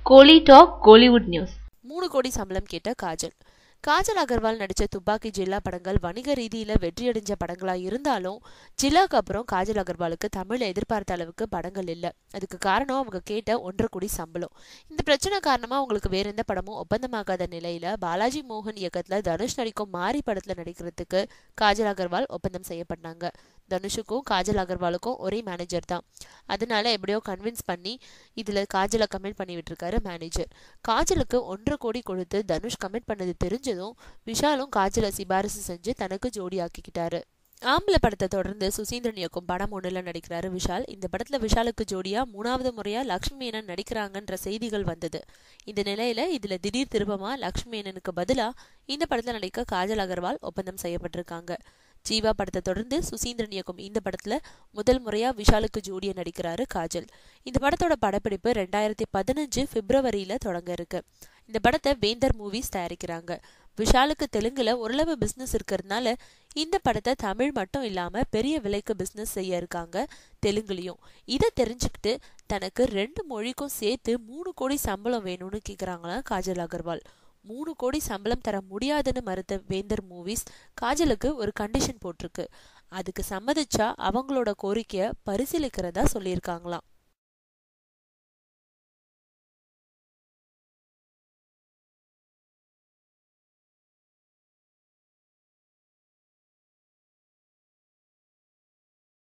கோலி talk Kollywood news மூணு கோடி சம்பளம் கேட்ட காஜல் காஜல் அகர்வால் நடிச்ச துப்பாக்கி ஜில்லா படங்கள் வணிக ரீதியில வெற்றியடைஞ்ச படங்களா இருந்தாலும் ஜில்லாக்கு அப்புறம் காஜல் அகர்வாலுக்கு தமிழ்ல எதிர்பார்த்த அளவுக்கு படங்கள் இல்ல அதுக்கு காரணம் அவங்க கேட்ட ஒன்றரை கோடி சம்பளம் இந்த பிரச்சனை காரணமா அவங்களுக்கு வேற எந்த படமும் ஒப்பந்தமாகாத நிலையில பாலாஜி மோகன் இயக்கத்துல தனுஷ் நடிக்கும் மாரி படத்துல நடிக்கிறதுக்கு காஜல் அகர்வால் ஒப்பந்தம் செய்யப்பட்டாங்க தனுஷுக்கும் காஜல் அகர்வாலுக்கும் ஒரே மேனேஜர் தான் அதனால எப்படியோ கன்வின்ஸ் பண்ணி இதுல காஜலை கமிட் பண்ணி விட்டுருக்காரு மேனேஜர் காஜலுக்கு ஒன்றரை கோடி கொடுத்து தனுஷ் கமிட் பண்ணது தெரிஞ்சதும் விஷாலும் காஜலை சிபாரிசு செஞ்சு தனக்கு ஜோடி ஆக்கிக்கிட்டாரு ஆம்பளை படத்தை தொடர்ந்து சுசீந்திரன் இயக்கும் படம் ஒண்ணுல நடிக்கிறாரு விஷால் இந்த படத்துல விஷாலுக்கு ஜோடியா மூணாவது முறையா லக்ஷ்மி மேனன் நடிக்கிறாங்கன்ற செய்திகள் வந்தது இந்த நிலையில இதுல திடீர் திருப்பமா லக்ஷ்மி மேனனுக்கு பதிலா இந்த படத்துல நடிக்க காஜல் அகர்வால் ஒப்பந்தம் செய்யப்பட்டிருக்காங்க ஜீவா படத்தை தொடர்ந்து சுசீந்திரன் இயக்கும் இந்த படத்துல முதல் முறையா விஷாலுக்கு ஜோடியா நடிக்கிறாரு காஜல் இந்த படத்தோட படப்பிடிப்பு ரெண்டாயிரத்தி பதினஞ்சு பிப்ரவரியில தொடங்க இருக்கு இந்த படத்தை வேந்தர் மூவிஸ் தயாரிக்கிறாங்க விஷாலுக்கு தெலுங்குல ஓரளவு பிசினஸ் இருக்கிறதுனால இந்த படத்தை தமிழ் மட்டும் இல்லாம பெரிய விலைக்கு பிசினஸ் செய்ய இருக்காங்க தெலுங்குலயும் இதை தெரிஞ்சுக்கிட்டு தனக்கு ரெண்டு மொழிக்கும் சேர்த்து மூணு கோடி சம்பளம் வேணும்னு கேக்குறாங்களாம் காஜல் அகர்வால் மூணு கோடி சம்பளம் தர முடியாதுன்னு மறுத்த வேந்தர் மூவிஸ் காஜலுக்கு ஒரு கண்டிஷன் போட்டிருக்கு அதுக்கு சம்மதிச்சா அவங்களோட கோரிக்கையை பரிசீலிக்கிறதா சொல்லியிருக்காங்களாம்